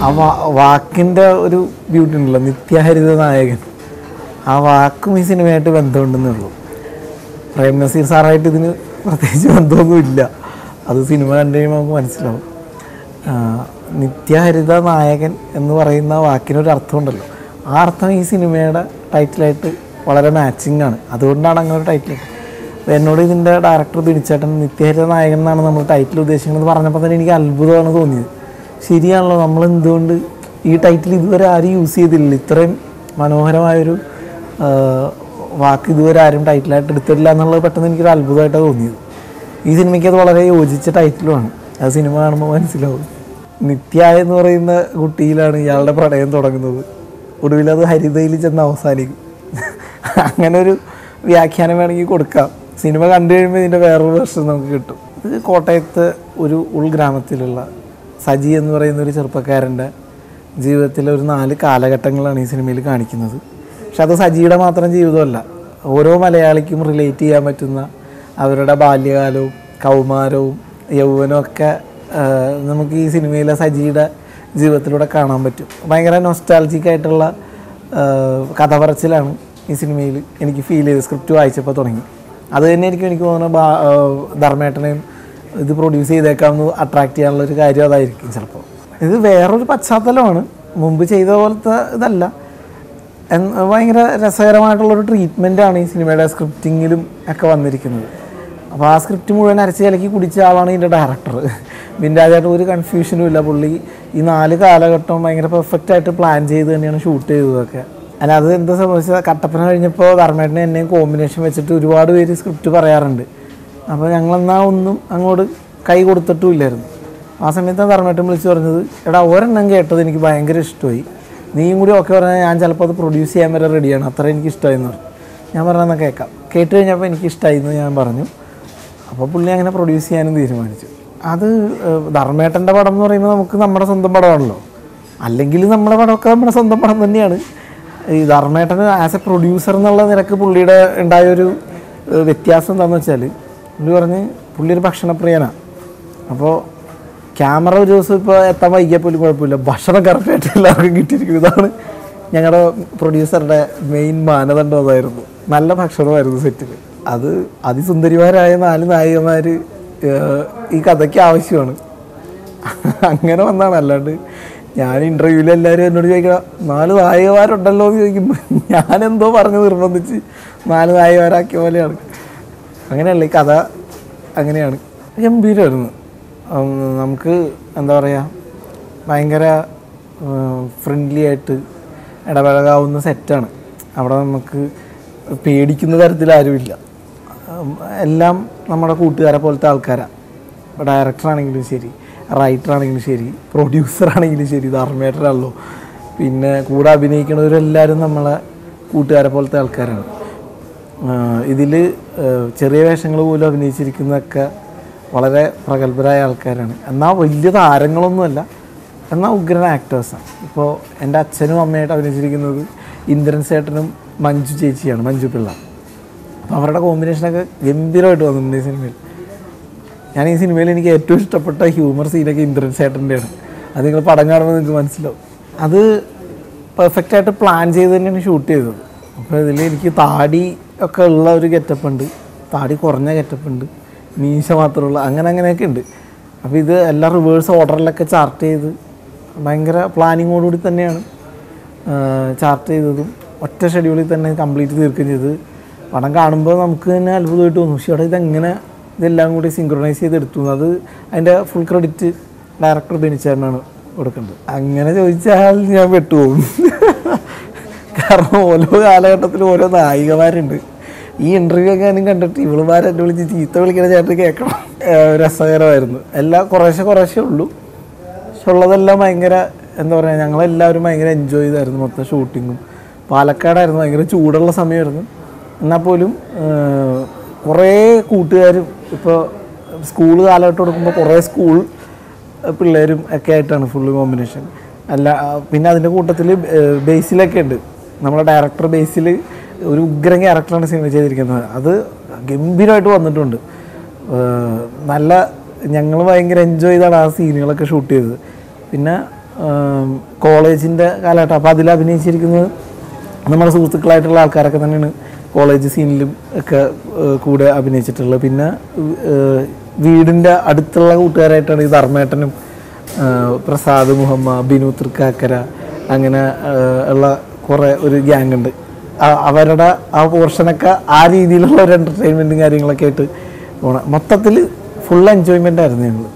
ആ വാ- വാക്കിൻ്റെ ഒരു ബ്യൂട്ടി ഉണ്ടല്ലോ നിത്യഹരിത നായകൻ ആ വാക്കും ഈ സിനിമയായിട്ട് ബന്ധമുണ്ടെന്നേ ഉള്ളൂ പ്രേം നസീർ സാറായിട്ട് ഇതിന് പ്രത്യേകിച്ച് ബന്ധമൊന്നുമില്ല അത് സിനിമ കണ്ടു കഴിയുമ്പോൾ നമുക്ക് മനസ്സിലാവും ആ, നിത്യഹരിത നായകൻ എന്ന് പറയുന്ന വാക്കിനൊരു അർത്ഥമുണ്ടല്ലോ ആ അർത്ഥം ഈ സിനിമയുടെ ടൈറ്റിലായിട്ട് വളരെ മാച്ചിങ് ആണ് അതുകൊണ്ടാണ് അങ്ങനെ ഒരു ടൈറ്റിൽ അപ്പോൾ എന്നോട് ഇതിൻ്റെ ഡയറക്ടർ ബിനിച്ചേട്ടൻ നിത്യഹരിത നായകൻ എന്നാണ് നമ്മൾ ടൈറ്റിൽ ഉദ്ദേശിക്കുന്നത് പറഞ്ഞപ്പോൾ തന്നെ എനിക്ക് അത്ഭുതമാണ് തോന്നിയത് ശരിയാണല്ലോ നമ്മൾ എന്തുകൊണ്ട് ഈ ടൈറ്റിൽ ഇതുവരെ ആരും യൂസ് ചെയ്തില്ല ഇത്രയും മനോഹരമായൊരു ആ, വാക്ക് ഇതുവരെ ആരും ടൈറ്റിലായിട്ട് എടുത്തിട്ടില്ല എന്നുള്ളത് പെട്ടെന്ന് എനിക്കൊരു അത്ഭുതമായിട്ടാണ് തോന്നിയത് ഈ സിനിമയ്ക്ക് അത് വളരെ യോജിച്ച ടൈറ്റിലുമാണ് അത് സിനിമ കാണുമ്പോൾ മനസ്സിലാവും നിത്യ എന്ന് പറയുന്ന കുട്ടിയിലാണ് ഇയാളുടെ പ്രണയം തുടങ്ങുന്നത് ഒടുവിൽ അത് ഹരിതയിൽ ചെന്ന് അവസാനിക്കും അങ്ങനെ ഒരു വ്യാഖ്യാനം വേണമെങ്കിൽ കൊടുക്കാം സിനിമ കണ്ടു കഴിയുമ്പോൾ ഇതിൻ്റെ വേറൊരു വേർഷൻ നമുക്ക് കിട്ടും ഇത് കോട്ടയത്ത് ഒരു ഉൾഗ്രാമത്തിലുള്ള സജി എന്ന് പറയുന്ന ഒരു ചെറുപ്പക്കാരൻ്റെ ജീവിതത്തിലെ ഒരു നാല് കാലഘട്ടങ്ങളാണ് ഈ സിനിമയിൽ കാണിക്കുന്നത് പക്ഷെ അത് സജിയുടെ മാത്രം ജീവിതമല്ല ഓരോ മലയാളിക്കും റിലേറ്റ് ചെയ്യാൻ പറ്റുന്ന അവരുടെ ബാല്യകാലവും കൗമാരവും യൗവനവും ഒക്കെ ആ, നമുക്ക് ഈ സിനിമയിലെ സജിയുടെ ജീവിതത്തിലൂടെ കാണാൻ പറ്റും ഭയങ്കര നൊസ്റ്റാൾജിക് ആയിട്ടുള്ള ആ, കഥ പറച്ചിലാണ് ഈ സിനിമയിൽ എനിക്ക് ഫീൽ ചെയ്ത് സ്ക്രിപ്റ്റ് വായിച്ചപ്പോൾ തുടങ്ങി അത് തന്നെയായിരിക്കും എനിക്ക് തോന്നുന്നത് ബാ- ആ, ധർമ്മേട്ടനെയും ഇത് പ്രൊഡ്യൂസ് ചെയ്തേക്കാമെന്ന് അട്രാക്ട് ചെയ്യാനുള്ള ഒരു കാര്യം അതായിരിക്കും ചിലപ്പോൾ ഇത് വേറൊരു പശ്ചാത്തലമാണ് മുമ്പ് ചെയ്ത പോലത്തെ ഇതല്ല എന്ന് ഭയങ്കര രസകരമായിട്ടുള്ളൊരു ട്രീറ്റ്മെൻറ്റാണ് ഈ സിനിമയുടെ സ്ക്രിപ്റ്റിങ്ങിലും ഒക്കെ വന്നിരിക്കുന്നത് അപ്പോൾ ആ സ്ക്രിപ്റ്റ് മുഴുവൻ അരച്ച് കലക്കി കുടിച്ച ആളാണ് ഇതിൻ്റെ ഡയറക്ടർ ബിൻരാജായിട്ട് ഒരു കൺഫ്യൂഷനും ഇല്ല പുള്ളി ഈ നാല് കാലഘട്ടവും ഭയങ്കര പെർഫെക്റ്റ് ആയിട്ട് പ്ലാൻ ചെയ്ത് തന്നെയാണ് ഷൂട്ട് ചെയ്തതൊക്കെ അല്ല അത് എന്താ സംഭവിച്ചത് കട്ടപ്പന കഴിഞ്ഞപ്പോൾ ധർമ്മേട്ടനെ എന്നെയും കോമ്പിനേഷൻ വെച്ചിട്ട് ഒരുപാട് പേര് സ്ക്രിപ്റ്റ് പറയാറുണ്ട് അപ്പോൾ ഞങ്ങളെന്നാ ഒന്നും അങ്ങോട്ട് കൈ കൊടുത്തിട്ടും ഇല്ലായിരുന്നു ആ സമയത്ത് ധർമ്മേട്ടൻ വിളിച്ച് പറഞ്ഞത് എടാ ഒരെണ്ണം കേട്ടത് എനിക്ക് ഭയങ്കര ഇഷ്ടമായി നീയും കൂടി ഒക്കെ പറഞ്ഞാൽ ഞാൻ ചിലപ്പോൾ അത് പ്രൊഡ്യൂസ് ചെയ്യാൻ വരെ റെഡിയാണ് അത്ര എനിക്ക് ഇഷ്ടമായെന്ന് പറഞ്ഞു ഞാൻ പറഞ്ഞെന്നാൽ കേൾക്കാം കേട്ട് കഴിഞ്ഞപ്പോൾ എനിക്ക് ഇഷ്ടമായി എന്ന് ഞാൻ പറഞ്ഞു അപ്പോൾ പുള്ളി അങ്ങനെ പ്രൊഡ്യൂസ് ചെയ്യാനും തീരുമാനിച്ചു അത് ഏഹ്, ധർമ്മേട്ടൻ്റെ പടം എന്ന് പറയുമ്പോൾ നമുക്ക് നമ്മുടെ സ്വന്തം പടമാണല്ലോ അല്ലെങ്കിൽ നമ്മുടെ പടമൊക്കെ നമ്മുടെ സ്വന്തം പടം തന്നെയാണ് ഈ ധർമ്മേട്ടന് ആസ് എ പ്രൊഡ്യൂസർ എന്നുള്ള നിരക്ക് പുള്ളിയുടെ ഉണ്ടായൊരു ഏഹ്, വ്യത്യാസം എന്താണെന്ന് വെച്ചാൽ പുള്ളി പറഞ്ഞ് പുള്ളി ഒരു ഭക്ഷണപ്രിയനാണ് അപ്പോൾ ക്യാമറ ഒരു ദിവസം ഇപ്പോൾ എത്താൻ വൈകിയാൽ പോലും കുഴപ്പമില്ല ഭക്ഷണം കറക്റ്റായിട്ട് എല്ലാവർക്കും കിട്ടിയിരിക്കും ഇതാണ് ഞങ്ങളുടെ പ്രൊഡ്യൂസറുടെ മെയിൻ മാനദണ്ഡം അതായിരുന്നു നല്ല ഭക്ഷണമായിരുന്നു സെറ്റിൽ അത് അതിസുന്ദരിമാരായ നാല് നായികമാർ ഈ കഥയ്ക്ക് ആവശ്യമാണ് അങ്ങനെ വന്നാണ് അല്ലാണ്ട് ഞാൻ ഇൻ്റർവ്യൂവിൽ എല്ലാവരും എന്നോട് ചോദിക്കണം നാല് നായകന്മാരുണ്ടല്ലോ എന്ന് ചോദിക്കുമ്പോൾ ഞാനെന്തോ പറഞ്ഞ് നിർബന്ധിച്ച് നാല് നായകന്മാരാക്കിയ പോലെയാണ് അങ്ങനെയല്ല ഈ കഥ അങ്ങനെയാണ് ഗംഭീരമായിരുന്നു ഉം, നമുക്ക് എന്താ പറയുക ഭയങ്കര ഫ്രണ്ട്ലി ആയിട്ട് ഇടപഴകാവുന്ന സെറ്റാണ് അവിടെ നമുക്ക് പേടിക്കുന്ന തരത്തിൽ ആരുമില്ല ഉം, എല്ലാം നമ്മുടെ കൂട്ടുകാരെ പോലത്തെ ആൾക്കാരാണ് ഇപ്പോൾ ഡയറക്ടർ ആണെങ്കിലും ശരി റൈറ്റർ ആണെങ്കിലും ശരി പ്രൊഡ്യൂസർ ആണെങ്കിലും ശരി ധർമ്മേട്ടനാണല്ലോ പിന്നെ കൂടെ അഭിനയിക്കുന്നവരെല്ലാവരും നമ്മളെ കൂട്ടുകാരെ പോലത്തെ ആൾക്കാരാണ് ഇതിൽ ചെറിയ വേഷങ്ങൾ പോലും അഭിനയിച്ചിരിക്കുന്നതൊക്കെ വളരെ പ്രഗത്ഭരായ ആൾക്കാരാണ് എന്നാൽ വലിയ താരങ്ങളൊന്നുമല്ല എന്നാൽ ഉഗ്രൻ ആക്ടേഴ്സാണ് ഇപ്പോൾ എൻ്റെ അച്ഛനും അമ്മയായിട്ട് അഭിനയിച്ചിരിക്കുന്നത് ഇന്ദ്രൻ സേട്ടനും മഞ്ജു ചേച്ചിയാണ് മഞ്ജു പിള്ള അപ്പോൾ അവരുടെ കോമ്പിനേഷനൊക്കെ ഗംഭീരമായിട്ട് വന്നിട്ടുണ്ട് ഈ സിനിമയിൽ ഞാൻ ഈ സിനിമയിൽ എനിക്ക് ഏറ്റവും ഇഷ്ടപ്പെട്ട ഹ്യൂമർ സീനൊക്കെ ഇന്ദ്രൻ ചേട്ടൻ്റെയാണ് അത് നിങ്ങൾ പടം കാണുമ്പോൾ നിങ്ങൾക്ക് മനസ്സിലാവും അത് പെർഫെക്റ്റ് ആയിട്ട് പ്ലാൻ ചെയ്ത് തന്നെയാണ് ഷൂട്ട് ചെയ്തത് അപ്പോൾ ഇതിൽ എനിക്ക് താടി ഒക്കെ ഉള്ള ഒരു ഗെറ്റപ്പ് ഉണ്ട് താടി കുറഞ്ഞ ഗെറ്റപ്പ് ഉണ്ട് മീശ മാത്രമുള്ള അങ്ങനെ അങ്ങനെയൊക്കെ ഉണ്ട് അപ്പോൾ ഇത് എല്ലാ റിവേഴ്സ് ഓർഡറിലൊക്കെ ചാർട്ട് ചെയ്ത് ഭയങ്കര പ്ലാനിങ്ങോടുകൂടി തന്നെയാണ് ചാർട്ട് ചെയ്തതും ഒറ്റ ഷെഡ്യൂളിൽ തന്നെ കംപ്ലീറ്റ് തീർക്കുകയും ചെയ്ത് പടം കാണുമ്പോൾ നമുക്ക് തന്നെ അത്ഭുതമായിട്ട് തോന്നും പക്ഷേ അവിടെ ഇതെങ്ങനെ ഇതെല്ലാം കൂടി സിങ്ക്രണൈസ് ചെയ്ത് എടുത്തു എന്ന്. അത് അതിൻ്റെ ഫുൾ ക്രെഡിറ്റ് ഡയറക്ടർ ബെനിച്ചേരനാണ് കൊടുക്കേണ്ടത് അങ്ങനെ ചോദിച്ചാൽ ഞാൻ പെട്ടുപോകും കാരണം ഓരോ കാലഘട്ടത്തിലും ഓരോ നായികമാരുണ്ട് ഈ ഇൻ്റർവ്യൂ ഒക്കെ ഞാനും കണ്ടിട്ട് ഇവളുമാരെ എന്നെ വിളിച്ച് ചീത്ത വിളിക്കുന്ന ചേട്ടൻ കേൾക്കണം ഏഹ് രസകരമായിരുന്നു എല്ലാം കുറേശ്ശെ കുറേശ്ശേ ഉള്ളൂ പക്ഷെ ഉള്ളതെല്ലാം ഭയങ്കര എന്താ പറയുക ഞങ്ങളെല്ലാവരും ഭയങ്കര എൻജോയ് ചെയ്തായിരുന്നു മൊത്തം ഷൂട്ടിങ്ങും പാലക്കാടായിരുന്നു ഭയങ്കര ചൂടുള്ള സമയമായിരുന്നു എന്നാൽ പോലും ഏഹ്, കുറേ കൂട്ടുകാരും ഇപ്പോൾ സ്കൂൾ കാലഘട്ടം എടുക്കുമ്പോൾ കുറേ സ്കൂൾ പിള്ളേരും ഒക്കെ ആയിട്ടാണ് ഫുള്ള് കോമ്പിനേഷൻ അല്ല ആ, പിന്നെ അതിൻ്റെ കൂട്ടത്തിൽ ബേസിലൊക്കെ ഉണ്ട് നമ്മുടെ ഡയറക്ടർ ബേസിൽ ഒരു ഉഗ്രൻ ക്യാരക്ടറാണ് സിനിമ ചെയ്തിരിക്കുന്നത് അത് ഗംഭീരമായിട്ട് വന്നിട്ടുണ്ട് ഏഹ് നല്ല ഞങ്ങൾ ഭയങ്കര എൻജോയ് ചെയ്താണ് ആ സീനുകളൊക്കെ ഷൂട്ട് ചെയ്തത് പിന്നെ കോളേജിൻ്റെ കാലഘട്ടം അപ്പോൾ അതിൽ അഭിനയിച്ചിരിക്കുന്നത് നമ്മുടെ സുഹൃത്തുക്കളായിട്ടുള്ള ആൾക്കാരൊക്കെ തന്നെയാണ് കോളേജ് സീനിലും ഒക്കെ ഏഹ്, കൂടെ അഭിനയിച്ചിട്ടുള്ളത് പിന്നെ ഏഹ്, വീടിൻ്റെ അടുത്തുള്ള കൂട്ടുകാരായിട്ടാണ് ഈ ധർമ്മേട്ടനും ഏഹ്, പ്രസാദ് മുഹമ്മ ബിനു തൃക്കാക്കര അങ്ങനെ ഏഹ്, ഉള്ള കുറേ ഒരു ഗ്യാങ് ഉണ്ട് ആ- അവരുടെ ആ പോർഷനൊക്കെ ആ രീതിയിലുള്ള ഒരു എൻ്റർടൈൻമെൻറ്റും കാര്യങ്ങളൊക്കെ ആയിട്ട് പോണം മൊത്തത്തിൽ ഫുൾ എൻജോയ്മെൻ്റ് ആയിരുന്നു ഞങ്ങൾ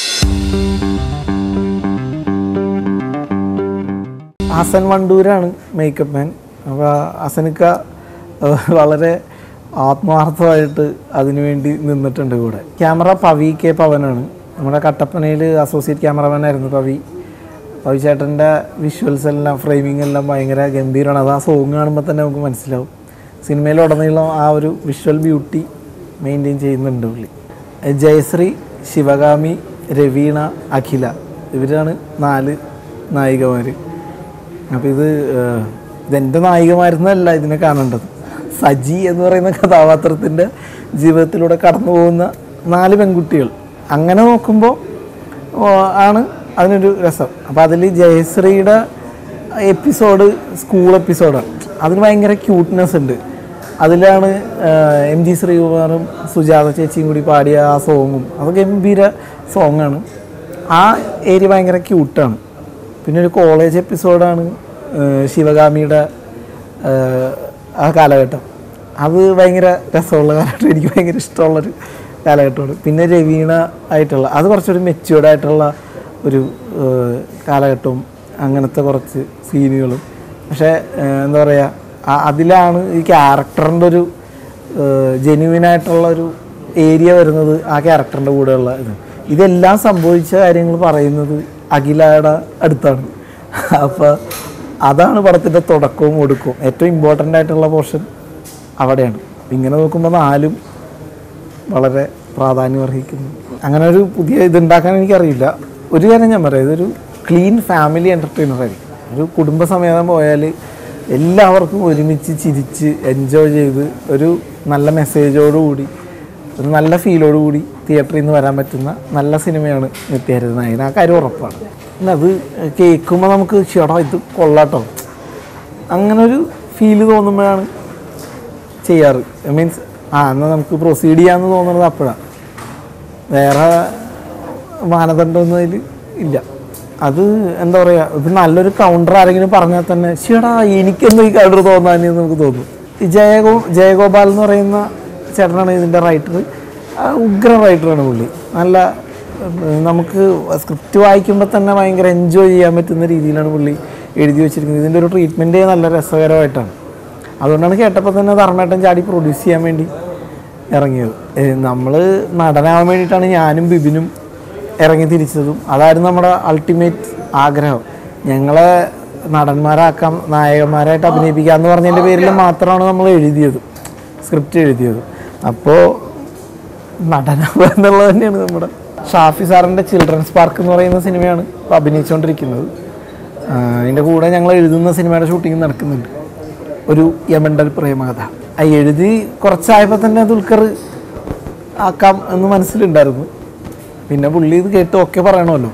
ഹസൻ വണ്ടൂരാണ് മേക്കപ്പ് മാൻ അപ്പോൾ ഹസനിക്ക ഏഹ്, വളരെ ആത്മാർത്ഥമായിട്ട് അതിനുവേണ്ടി നിന്നിട്ടുണ്ട് കൂടെ ക്യാമറ പവി കെ പവനാണ് നമ്മുടെ കട്ടപ്പനയിൽ അസോസിയേറ്റ് ക്യാമറമാൻ ആയിരുന്നു പവി പവി ചേട്ടൻ്റെ വിഷ്വൽസ് എല്ലാം ഫ്രെയിമിംഗ് എല്ലാം ഭയങ്കര ഗംഭീരമാണ് അത് ആ സോങ് കാണുമ്പോൾ തന്നെ നമുക്ക് മനസ്സിലാവും സിനിമയിലുടനീളം ആ ഒരു വിഷ്വൽ ബ്യൂട്ടി മെയിൻറ്റെയിൻ ചെയ്യുന്നുണ്ട് പുള്ളി ജയശ്രീ ശിവകാമി രവീണ അഖില ഇവരാണ് നാല് നായികമാർ അപ്പോൾ ഇത് ഏഹ്, ഇതെൻ്റെ നായികമാരെന്നല്ല ഇതിനെ കാണേണ്ടത് സജി എന്ന് പറയുന്ന കഥാപാത്രത്തിൻ്റെ ജീവിതത്തിലൂടെ കടന്നു പോകുന്ന നാല് പെൺകുട്ടികൾ അങ്ങനെ നോക്കുമ്പോൾ ഓ, ആണ് അതിനൊരു രസം അപ്പോൾ അതിൽ ജയശ്രീയുടെ എപ്പിസോഡ് സ്കൂൾ എപ്പിസോഡാണ് അതിന് ഭയങ്കര ക്യൂട്ട്നെസ് ഉണ്ട് അതിലാണ് ഏഹ്, എം ജി ശ്രീകുമാറും സുജാത ചേച്ചിയും കൂടി പാടിയ ആ സോങ്ങും അത് ഗംഭീര സോങ്ങാണ് ആ ഏരിയ ഭയങ്കര ക്യൂട്ടാണ് പിന്നെ ഒരു കോളേജ് എപ്പിസോഡാണ് ഏഹ്, ശിവഗാമിയുടെ ഏഹ്, ആ കാലഘട്ടം അത് ഭയങ്കര രസമുള്ള കാലഘട്ടം എനിക്ക് ഭയങ്കര ഇഷ്ടമുള്ളൊരു കാലഘട്ടമാണ് പിന്നെ രവീണ ആയിട്ടുള്ള അത് കുറച്ചൊരു മെച്യൂർഡ് ആയിട്ടുള്ള ഒരു ഏഹ്, കാലഘട്ടവും അങ്ങനത്തെ കുറച്ച് സീനുകളും പക്ഷേ ഏഹ്, എന്താ പറയുക ആ- അതിലാണ് ഈ ക്യാരക്ടറിൻ്റെ ഒരു ജെന്യുവിൻ ആയിട്ടുള്ള ഒരു ഏരിയ വരുന്നത് ആ ക്യാരക്ടറിൻ്റെ കൂടെയുള്ള ഇത് ഇതെല്ലാം സംഭവിച്ച കാര്യങ്ങൾ പറയുന്നത് അഖിലയുടെ അടുത്താണ് അപ്പോൾ അതാണ് പടത്തിൻ്റെ തുടക്കവും ഒടുക്കവും ഏറ്റവും ഇമ്പോർട്ടൻ്റ് ആയിട്ടുള്ള പോർഷൻ അവിടെയാണ് ഇങ്ങനെ നോക്കുമ്പോൾ നാലും വളരെ പ്രാധാന്യം അർഹിക്കുന്നു അങ്ങനെ ഒരു പുതിയ ഇതുണ്ടാക്കാൻ എനിക്കറിയില്ല ഒരു കാര്യം ഞാൻ പറയാം ഇതൊരു ക്ലീൻ ഫാമിലി എൻ്റർടൈനർ ആയിരിക്കും ഒരു കുടുംബസമേതം പോയാൽ എല്ലാവർക്കും ഒരുമിച്ച് ചിരിച്ച് എൻജോയ് ചെയ്ത് ഒരു നല്ല മെസ്സേജോടുകൂടി ഒരു നല്ല ഫീലോടുകൂടി തിയേറ്ററിൽ നിന്ന് വരാൻ പറ്റുന്ന നല്ല സിനിമയാണ് നിത്യഹരിത നായകൻ ആ കാര്യം ഉറപ്പാണ് പിന്നെ അത് കേൾക്കുമ്പോൾ നമുക്ക് ചേട്ടാ ഇത് കൊള്ളാട്ടോ അങ്ങനെ ഒരു ഫീല് തോന്നുമ്പോഴാണ് ചെയ്യാറ് മീൻസ് ആ എന്നാൽ നമുക്ക് പ്രൊസീഡ് ചെയ്യാമെന്ന് തോന്നുന്നത് അപ്പോഴാണ് വേറെ മാനദണ്ഡമൊന്നും അതിൽ ഇല്ല അത് എന്താ പറയുക ഇപ്പം നല്ലൊരു കൗണ്ടർ ആരെങ്കിലും പറഞ്ഞാൽ തന്നെ ചേടാ എനിക്കെന്തോ ഈ കൗണ്ടർ തോന്നാനെന്ന് നമുക്ക് തോന്നും ഈ ജയഗോ ജയഗോപാൽ എന്ന് പറയുന്ന ചേട്ടനാണ് ഇതിൻ്റെ റൈറ്റർ ഉഗ്ര റൈറ്ററാണ് പുള്ളി നല്ല ഉം, നമുക്ക് സ്ക്രിപ്റ്റ് വായിക്കുമ്പോൾ തന്നെ ഭയങ്കര എൻജോയ് ചെയ്യാൻ പറ്റുന്ന രീതിയിലാണ് പുള്ളി എഴുതി വെച്ചിരിക്കുന്നത് ഇതിൻ്റെ ഒരു ട്രീറ്റ്മെൻറ്റേ നല്ല രസകരമായിട്ടാണ് അതുകൊണ്ടാണ് കേട്ടപ്പോൾ തന്നെ ധർമ്മേട്ടൻ ചാടി പ്രൊഡ്യൂസ് ചെയ്യാൻ വേണ്ടി ഇറങ്ങിയത് നമ്മൾ നടനാവാൻ വേണ്ടിയിട്ടാണ് ഞാനും ബിബിനും ഇറങ്ങി തിരിച്ചതും അതായിരുന്നു നമ്മുടെ അൾട്ടിമേറ്റ് ആഗ്രഹം ഞങ്ങളെ നടന്മാരാക്കാം നായകന്മാരായിട്ട് അഭിനയിപ്പിക്കുക എന്ന് പറഞ്ഞതിൻ്റെ പേരിൽ മാത്രമാണ് നമ്മൾ എഴുതിയത് സ്ക്രിപ്റ്റ് എഴുതിയത് അപ്പോൾ നടനാവുക എന്നുള്ളത് തന്നെയാണ് നമ്മുടെ ഷാഫി സാറിൻ്റെ ചിൽഡ്രൻസ് പാർക്ക് എന്ന് പറയുന്ന സിനിമയാണ് ഇപ്പോൾ അഭിനയിച്ചുകൊണ്ടിരിക്കുന്നത് ആ, അതിൻ്റെ കൂടെ ഞങ്ങൾ എഴുതുന്ന സിനിമയുടെ ഷൂട്ടിംഗ് നടക്കുന്നുണ്ട് ഒരു യമണ്ടൽ പ്രേമകഥ ആ എഴുതി കുറച്ചായപ്പോൾ തന്നെ ദുൽഖർ ആക്കാം എന്ന് മനസ്സിലുണ്ടായിരുന്നു പിന്നെ പുള്ളി ഇത് കേട്ട് ഒക്കെ പറയണമല്ലോ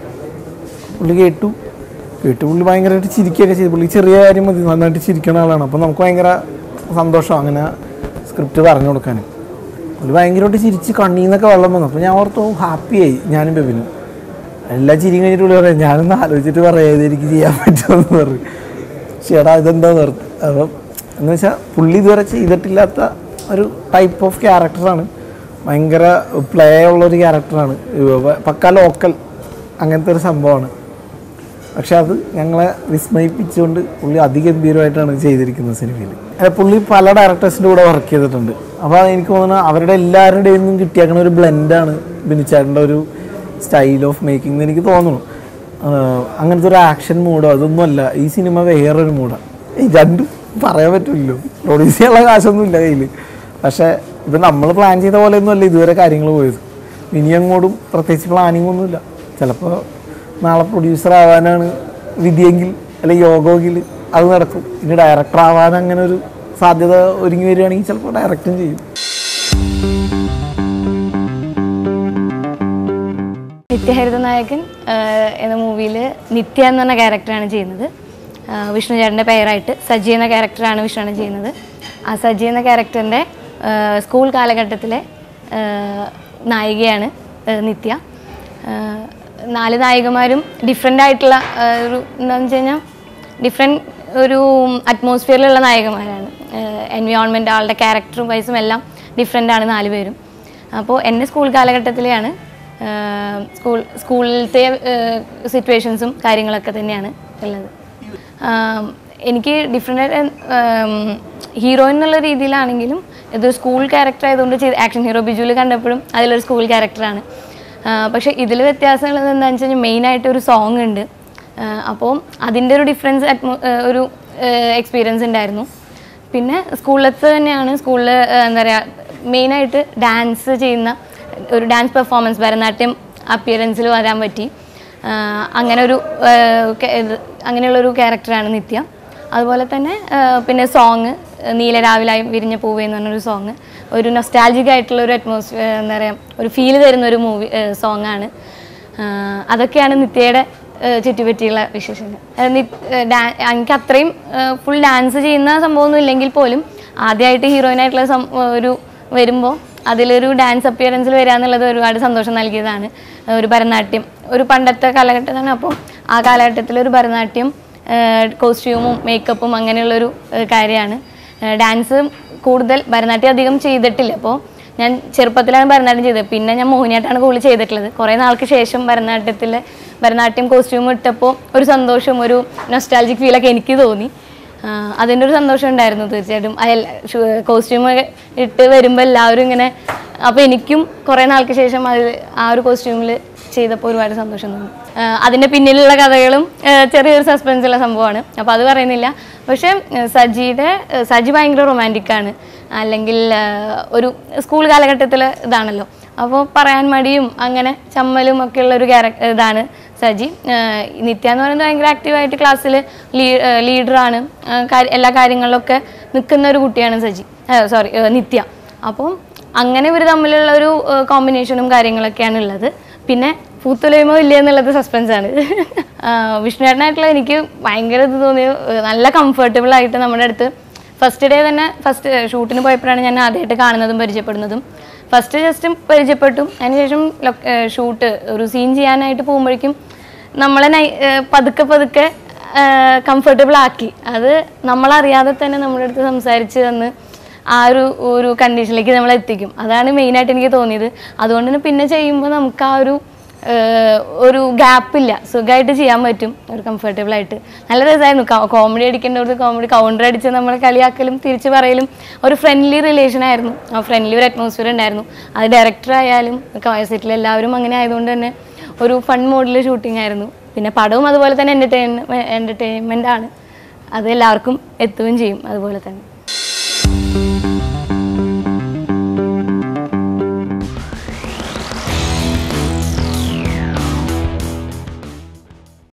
പുള്ളി കേട്ടു കേട്ടു പുള്ളി ഭയങ്കരമായിട്ട് ചിരിക്കുകയൊക്കെ ചെയ്തു പുള്ളി ചെറിയ കാര്യം മതി നന്നായിട്ട് ചിരിക്കണ ആളാണ് അപ്പോൾ നമുക്ക് ഭയങ്കര സന്തോഷം അങ്ങനെ സ്ക്രിപ്റ്റ് പറഞ്ഞു കൊടുക്കാനും പുള്ളി ഭയങ്കരമായിട്ട് ചിരിച്ച് കണ്ണീൽ നിന്നൊക്കെ വെള്ളം വന്നു അപ്പോൾ ഞാൻ ഓർത്തു ഹാപ്പിയായി ഞാനും ബെബിനും എല്ലാ ചിരിയും കഴിഞ്ഞിട്ട് പുള്ളി പറയാം ഞാനൊന്ന് ആലോചിച്ചിട്ട് പറയാം ഇത് എനിക്ക് ചെയ്യാൻ പറ്റുമെന്ന് പറഞ്ഞു ചേട്ടാ ഇതെന്താന്ന് പറഞ്ഞു അപ്പം എന്ന് വെച്ചാൽ പുള്ളി ഇതുവരെ ചെയ്തിട്ടില്ലാത്ത ഒരു ടൈപ്പ് ഓഫ് ക്യാരക്ടറാണ് ഭയങ്കര പ്ലേ ഉള്ളൊരു ക്യാരക്ടറാണ് പക്ക ലോക്കൽ അങ്ങനത്തെ ഒരു സംഭവമാണ് പക്ഷെ അത് ഞങ്ങളെ വിസ്മയിപ്പിച്ചുകൊണ്ട് പുള്ളി അതിഗംഭീരമായിട്ടാണ് ചെയ്തിരിക്കുന്നത് സിനിമയിൽ അല്ല, പുള്ളി പല ഡയറക്ടേഴ്സിൻ്റെ കൂടെ വർക്ക് ചെയ്തിട്ടുണ്ട് അപ്പോൾ എനിക്ക് തോന്നുന്നത് അവരുടെ എല്ലാവരുടെയും നിന്നും കിട്ടിയേക്കണ ഒരു ബ്ലെൻഡാണ് ബിനിച്ചാറിൻ്റെ ഒരു സ്റ്റൈൽ ഓഫ് മേക്കിംഗ് എന്ന് എനിക്ക് തോന്നുന്നു ആഹ് അങ്ങനത്തെ ഒരു ആക്ഷൻ മൂഡോ അതൊന്നുമല്ല ഈ സിനിമ വേറൊരു മൂഡാണ് ഈ രണ്ടും പറയാൻ പറ്റില്ലല്ലോ പ്രൊഡ്യൂസ് ചെയ്യാനുള്ള കാശൊന്നും ഇല്ല കയ്യിൽ പക്ഷേ ഇപ്പം നമ്മൾ പ്ലാൻ ചെയ്ത പോലെയൊന്നും അല്ല ഇതുവരെ കാര്യങ്ങൾ പോയത് ഇനി അങ്ങോട്ടും പ്രത്യേകിച്ച് പ്ലാനിങ് ഒന്നുമില്ല ചിലപ്പോൾ നാളെ പ്രൊഡ്യൂസർ ആവാനാണ് വിധിയെങ്കിൽ അല്ലെങ്കിൽ യോഗമെങ്കിൽ അത് നടക്കും ഇനി ഡയറക്ടർ ആവാൻ അങ്ങനെ ഒരു സാധ്യത ഒരുങ്ങി വരികയാണെങ്കിൽ ചിലപ്പോൾ ഡയറക്റ്റും ചെയ്യും നിത്യഹരിത നായകൻ ആഹ് എന്ന മൂവിയിൽ നിത്യ എന്ന് പറഞ്ഞ ക്യാരക്ടറാണ് ചെയ്യുന്നത് ആഹ് വിഷ്ണു ചേട്ടൻ്റെ പേരായിട്ട് സജി എന്ന ക്യാരക്ടറാണ് വിഷ്ണുവാണ് ചെയ്യുന്നത് ആ സജി എന്ന ക്യാരക്ടറിൻ്റെ ആഹ് സ്കൂൾ കാലഘട്ടത്തിലെ ആഹ് നായികയാണ് ആഹ് നിത്യ ആഹ് നാല് നായികമാരും ഡിഫറെൻ്റ് ആയിട്ടുള്ള ആഹ് ഒരു എന്താണെന്ന് വെച്ച് കഴിഞ്ഞാൽ ഡിഫറെൻറ്റ് ഒരു അറ്റ്മോസ്ഫിയറിലുള്ള നായകന്മാരാണ് എൻവയോൺമെൻറ്റ് ആളുടെ ക്യാരക്ടറും വൈസും എല്ലാം ഡിഫറെൻ്റ് ആണ് നാല് പേരും അപ്പോൾ എൻ്റെ സ്കൂൾ കാലഘട്ടത്തിലെയാണ് ആഹ് സ്കൂൾ സ്കൂളിലത്തെ സിറ്റുവേഷൻസും കാര്യങ്ങളൊക്കെ തന്നെയാണ് ഉള്ളത് ആം, എനിക്ക് ഡിഫറെൻ്റ് ഹീറോയിൻ എന്നുള്ള രീതിയിലാണെങ്കിലും ഇത് സ്കൂൾ ക്യാരക്ടർ ആയതുകൊണ്ട് ചെയ്ത് ആക്ഷൻ ഹീറോ ബിജുവിൽ കണ്ടപ്പോഴും അതിലൊരു സ്കൂൾ ക്യാരക്ടറാണ് പക്ഷേ ഇതിൽ വ്യത്യാസമുള്ളത് എന്താണെന്ന് വെച്ച് കഴിഞ്ഞാൽ മെയിനായിട്ട് ഒരു സോങ് ഉണ്ട് അപ്പോൾ അതിൻ്റെ ഒരു ഡിഫറൻസ് അറ്റ്മോ ഒരു എക്സ്പീരിയൻസ് ഉണ്ടായിരുന്നു പിന്നെ സ്കൂളിലത്തെ തന്നെയാണ് സ്കൂളിൽ എന്താ പറയുക മെയിനായിട്ട് ഡാൻസ് ചെയ്യുന്ന ഒരു ഡാൻസ് പെർഫോമൻസ് ഭരതനാട്യം അപ്പിയറൻസിൽ വരാൻ പറ്റി ആഹ് അങ്ങനെ ഒരു ആഹ് കെ- ഇത് അങ്ങനെയുള്ളൊരു ക്യാരക്ടറാണ് നിത്യ അതുപോലെ തന്നെ ആഹ് പിന്നെ സോങ് നീലരാവിലായി വിരിഞ്ഞ പൂവേ എന്ന് പറഞ്ഞൊരു സോങ് ഒരു നൊസ്റ്റാലജിക് ആയിട്ടുള്ള ഒരു അറ്റ്മോസ്ഫിയർ എന്താ പറയുക ഒരു ഫീൽ തരുന്ന ഒരു മൂവി സോങ്ങാണ് അതൊക്കെയാണ് നിത്യയുടെ ആഹ് ചുറ്റിപ്പറ്റിയുള്ള വിശേഷങ്ങൾ ആഹ് നി- ആഹ് ഡാ- എനിക്ക് അത്രയും ഫുൾ ഡാൻസ് ചെയ്യുന്ന സംഭവമൊന്നും ഇല്ലെങ്കിൽ പോലും ആദ്യമായിട്ട് ഹീറോയിനായിട്ടുള്ള സം- ഒരു വരുമ്പോൾ അതിലൊരു ഡാൻസ് അപ്പിയറൻസിൽ വരിക എന്നുള്ളത് ഒരുപാട് സന്തോഷം നൽകിയതാണ് ഒരു ഭരതനാട്യം ഒരു പണ്ടത്തെ കാലഘട്ടമാണ് അപ്പോൾ ആ കാലഘട്ടത്തിൽ ഒരു ഭരതനാട്യം കോസ്റ്റ്യൂമും മേക്കപ്പും അങ്ങനെയുള്ളൊരു ഏഹ് കാര്യമാണ് ഡാൻസ് കൂടുതൽ ഭരതനാട്യം അധികം ചെയ്തിട്ടില്ല അപ്പോൾ ഞാൻ ചെറുപ്പത്തിലാണ് ഭരതനാട്യം ചെയ്തത് പിന്നെ ഞാൻ മോഹിനിയാട്ടാണ് കൂടുതൽ ചെയ്തിട്ടുള്ളത് കുറേ നാൾക്ക് ശേഷം ഭരതനാട്യത്തിൽ ഭരതനാട്യം കോസ്റ്റ്യൂം ഇട്ടപ്പോൾ ഒരു സന്തോഷം ഒരു നൊസ്റ്റാലജിക് ഫീലൊക്കെ എനിക്ക് തോന്നി ആഹ് അതിൻ്റെ ഒരു സന്തോഷം ഉണ്ടായിരുന്നു തീർച്ചയായിട്ടും അയൽ കോസ്റ്റ്യൂം ഇട്ട് വരുമ്പോൾ എല്ലാവരും ഇങ്ങനെ അപ്പോൾ എനിക്കും കുറേ നാൾക്ക് ശേഷം അത് ആ ഒരു കോസ്റ്റ്യൂമിൽ ചെയ്തപ്പോൾ ഒരുപാട് സന്തോഷം തോന്നി ആഹ് അതിൻ്റെ പിന്നിലുള്ള കഥകളും ആഹ് ചെറിയൊരു സസ്പെൻസ് ഉള്ള സംഭവമാണ് അപ്പോൾ അത് പറയുന്നില്ല പക്ഷേ ആഹ് സജിയുടെ ആഹ് സജി ഭയങ്കര റൊമാൻറ്റിക്കാണ് അല്ലെങ്കിൽ ആഹ് ഒരു സ്കൂൾ കാലഘട്ടത്തിൽ ഇതാണല്ലോ അപ്പോൾ പറയാൻ മടിയും അങ്ങനെ ചമ്മലും ഒക്കെ ഉള്ള ഒരു ക്യാരക്ടർ ഇതാണ് സജി ആഹ് നിത്യ എന്ന് പറയുന്നത് ഭയങ്കര ആക്റ്റീവായിട്ട് ക്ലാസ്സിൽ ലീ ലീഡറാണ് എല്ലാ കാര്യങ്ങളിലൊക്കെ നിൽക്കുന്ന ഒരു കുട്ടിയാണ് സജി സോറി നിത്യ അപ്പം അങ്ങനെ ഇവർ തമ്മിലുള്ള ഒരു കോമ്പിനേഷനും കാര്യങ്ങളൊക്കെയാണ് ഉള്ളത് പിന്നെ പൂത്തുലയുമോ ഇല്ല എന്നുള്ളത് സസ്പെൻസ് ആണ് വിഷ്ണുവേട്ടനായിട്ടുള്ള എനിക്ക് ഭയങ്കര ഇത് തോന്നിയത് ഏഹ് നല്ല കംഫർട്ടബിൾ ആയിട്ട് നമ്മുടെ അടുത്ത് ഫസ്റ്റ് ഡേ തന്നെ ഫസ്റ്റ് ഷൂട്ടിന് പോയപ്പോഴാണ് ഞാൻ ആദ്യമായിട്ട് കാണുന്നതും പരിചയപ്പെടുന്നതും ഫസ്റ്റ് ജസ്റ്റ് പരിചയപ്പെട്ടു അതിനുശേഷം ഷൂട്ട് ഒരു സീൻ ചെയ്യാനായിട്ട് പോകുമ്പോഴേക്കും നമ്മളെ നൈ- ഏഹ് പതുക്കെ പതുക്കെ കംഫർട്ടബിൾ ആക്കി അത് നമ്മളറിയാതെ തന്നെ നമ്മുടെ അടുത്ത് സംസാരിച്ച് തന്ന് ആ ഒരു ഒരു കണ്ടീഷനിലേക്ക് നമ്മൾ എത്തിക്കും അതാണ് മെയിനായിട്ട് എനിക്ക് തോന്നിയത് അതുകൊണ്ട് തന്നെ പിന്നെ ചെയ്യുമ്പോൾ നമുക്ക് ആ ഒരു ഏഹ് ഒരു ഗ്യാപ്പില്ല സുഖമായിട്ട് ചെയ്യാൻ പറ്റും ഒരു കംഫർട്ടബിൾ ആയിട്ട് നല്ല രസമായിരുന്നു കോമഡി അടിക്കേണ്ടവർക്ക് കോമഡി കൗണ്ടർ അടിച്ച് നമ്മൾ കളിയാക്കലും തിരിച്ചു പറയലും ഒരു ഫ്രണ്ട്ലി റിലേഷൻ ആയിരുന്നു ആ ഫ്രണ്ട്ലി ഒരു അറ്റ്മോസ്ഫിയർ ഉണ്ടായിരുന്നു അത് ഡയറക്ടർ ആയാലും സെറ്റിൽ എല്ലാവരും അങ്ങനെ ആയതുകൊണ്ട് തന്നെ ഒരു ഫൺ മോഡിൽ ഷൂട്ടിംഗ് ആയിരുന്നു പിന്നെ പടവും അതുപോലെ തന്നെ എൻ്റർടൈൻ എൻ്റർടൈൻമെൻ്റ് ആണ് അത് എല്ലാവർക്കും എത്തുകയും ചെയ്യും അതുപോലെ തന്നെ